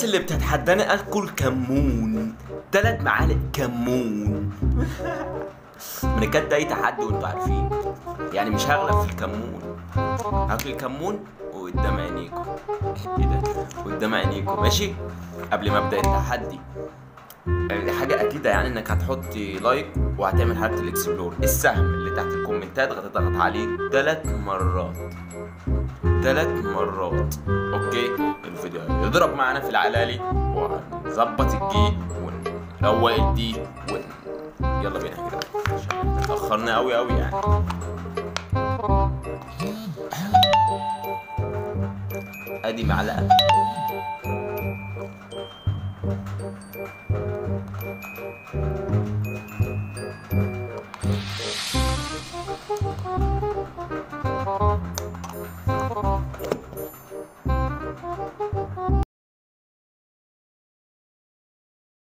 الناس اللي بتتحداني اكل كمون ثلاث معالق كمون من كانت ده اي تحدي وانتوا عارفين يعني مش هغلب في الكمون هاكل الكمون وقدام عينيكم ايه ده قدام عينيكم ماشي قبل ما ابدا التحدي يعني حاجة أكيدة يعني إنك هتحط لايك وهتعمل حركة الإكسبلور السهم اللي تحت الكومنتات هتضغط عليه ثلاث مرات ثلاث مرات أوكي الفيديو هيضرب معانا في العلالي وهنظبط الجي ونروق الدي ون... يلا بينا كده عشان اتأخرنا أوي أوي يعني ادي معلقه